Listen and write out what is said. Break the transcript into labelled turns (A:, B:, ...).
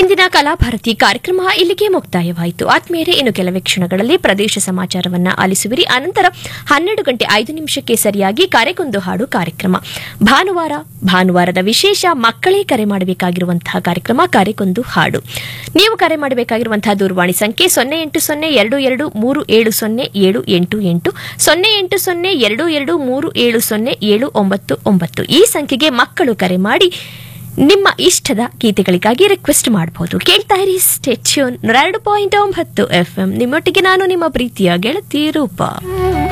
A: ಇಂದಿನ ಕಲಾಭಾರತಿ ಕಾರ್ಯಕ್ರಮ ಇಲ್ಲಿಗೆ ಮುಕ್ತಾಯವಾಯಿತು ಆತ್ಮೀಯರೇ ಇನ್ನು ಕೆಲವೇ ಕ್ಷಣಗಳಲ್ಲಿ ಪ್ರದೇಶ ಸಮಾಚಾರವನ್ನ ಆಲಿಸುವಿರಿ ಅನಂತರ ಹನ್ನೆರಡು ಗಂಟೆ ಐದು ನಿಮಿಷಕ್ಕೆ ಸರಿಯಾಗಿ ಕರೆಗೊಂದು ಹಾಡು ಕಾರ್ಯಕ್ರಮ ಭಾನುವಾರ ಭಾನುವಾರದ ವಿಶೇಷ ಮಕ್ಕಳೇ ಕರೆ ಮಾಡಬೇಕಾಗಿರುವಂತಹ ಕಾರ್ಯಕ್ರಮ ಕರೆಗೊಂದು ಹಾಡು ನೀವು ಕರೆ ಮಾಡಬೇಕಾಗಿರುವಂತಹ ದೂರವಾಣಿ ಸಂಖ್ಯೆ ಸೊನ್ನೆ ಎಂಟು ಸೊನ್ನೆ ಎರಡು ಎರಡು ಮೂರು ಏಳು ಸೊನ್ನೆ ಏಳು ಎಂಟು ಎಂಟು ಸೊನ್ನೆ ಎಂಟು ಸೊನ್ನೆ ಎರಡು ಎರಡು ಮೂರು ಏಳು ಸೊನ್ನೆ ಏಳು ಒಂಬತ್ತು ಒಂಬತ್ತು ಈ ಸಂಖ್ಯೆಗೆ ಮಕ್ಕಳು ಕರೆ ಮಾಡಿ ನಿಮ್ಮ ಇಷ್ಟದ ಗೀತೆಗಳಿಗಾಗಿ ರಿಕ್ವೆಸ್ಟ್ ಮಾಡಬಹುದು ಕೇಳ್ತಾ ಇರಿ ಸ್ಟೆಚ್ಯೂನ್ ಎರಡು ಪಾಯಿಂಟ್ ಒಂಬತ್ತು ಎಫ್ ಎಂ ನಿಮ್ಮೊಟ್ಟಿಗೆ ನಾನು ನಿಮ್ಮ ಪ್ರೀತಿಯ ಗೆಳತಿ ರೂಪ